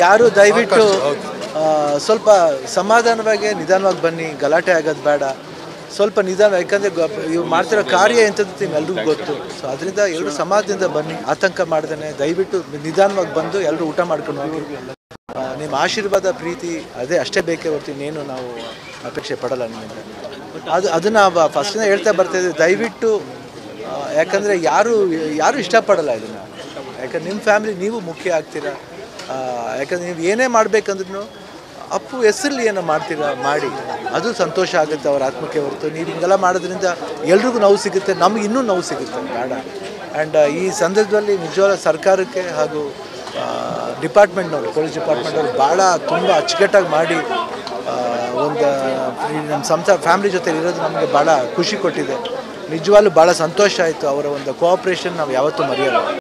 ಯಾರು ದಯವಿಟ್ಟು ಆ, ಸ್ವಲ್ಪ ಸಮಾಧಾನವಾಗಿ ನಿಧಾನವಾಗಿ ಬನ್ನಿ ಗಲಾಟೆ ಆಗೋದು ಬೇಡ ಸ್ವಲ್ಪ ನಿಧಾನ ಯಾಕಂದರೆ ಇವ್ರು ಮಾಡ್ತಿರೋ ಕಾರ್ಯ ಎಂಥದ್ದು ನಿಮ್ಮೆಲ್ರಿಗೂ ಗೊತ್ತು ಸೊ ಅದರಿಂದ ಎಲ್ಲರೂ ಸಮಾಜದಿಂದ ಬನ್ನಿ ಆತಂಕ ಮಾಡ್ದೇನೆ ದಯವಿಟ್ಟು ನಿಧಾನವಾಗಿ ಬಂದು ಎಲ್ಲರೂ ಊಟ ಮಾಡ್ಕೊಂಡು ಹೋಗಿ ಆ, ನಿಮ್ಮ ಆಶೀರ್ವಾದ ಪ್ರೀತಿ ಅದೇ ಅಷ್ಟೇ ಬೇಕೇ ಹೊರ್ತು ಇನ್ನೇನು ನಾವು ಅಪೇಕ್ಷೆ ಪಡಲ್ಲ ನಿಮ್ಮಿಂದ ಅದು ಅದನ್ನು ಫಸ್ಟಿಂದ ಹೇಳ್ತಾ ಬರ್ತಾಯಿದ್ದೆ ದಯವಿಟ್ಟು ಆ, ಯಾಕಂದರೆ ಯಾರು ಯಾರು ಇಷ್ಟಪಡಲ್ಲ ಇದನ್ನು ಯಾಕಂದ್ರೆ ನಿಮ್ಮ ಫ್ಯಾಮಿಲಿ ನೀವು ಮುಖ್ಯ ಆಗ್ತೀರಾ ಆ, ಯಾಕಂದ್ರೆ ನೀವು ಏನೇ ಮಾಡಬೇಕಂದ್ರೂ ಅಪ್ಪು ಹೆಸರಲ್ಲಿ ಏನೋ ಮಾಡ್ತೀರಾ ಮಾಡಿ ಅದು ಸಂತೋಷ ಆಗುತ್ತೆ ಅವ್ರ ಆತ್ಮಕ್ಕೆ ಹೊರತು ನೀವು ಹಿಂಗೆಲ್ಲ ಮಾಡೋದ್ರಿಂದ ಎಲ್ರಿಗೂ ನೋವು ಸಿಗುತ್ತೆ ನಮ್ಗೆ ಇನ್ನೂ ನೋವು ಸಿಗುತ್ತೆ ಬೇಡ ಆ್ಯಂಡ್ ಈ ಸಂದರ್ಭದಲ್ಲಿ ನಿಜವಾದ ಸರ್ಕಾರಕ್ಕೆ ಹಾಗೂ ಡಿಪಾರ್ಟ್ಮೆಂಟ್ನವರು ಪೊಲೀಸ್ ಡಿಪಾರ್ಟ್ಮೆಂಟ್ನವರು ಭಾಳ ತುಂಬ ಅಚ್ಚುಕಟ್ಟಾಗಿ ಮಾಡಿ ಆ, ಒಂದು ಈ ನಮ್ಮ ಸಂಸಾರ ಫ್ಯಾಮಿಲಿ ಜೊತೆ ಇರೋದು ನಮಗೆ ಭಾಳ ಖುಷಿ ಕೊಟ್ಟಿದೆ ನಿಜವಾಗ್ಲೂ ಭಾಳ ಸಂತೋಷ ಆಯಿತು ಅವರ ಒಂದು ಕೋಆಪ್ರೇಷನ್ ನಾವು ಯಾವತ್ತೂ ಮರೆಯಲ್ಲ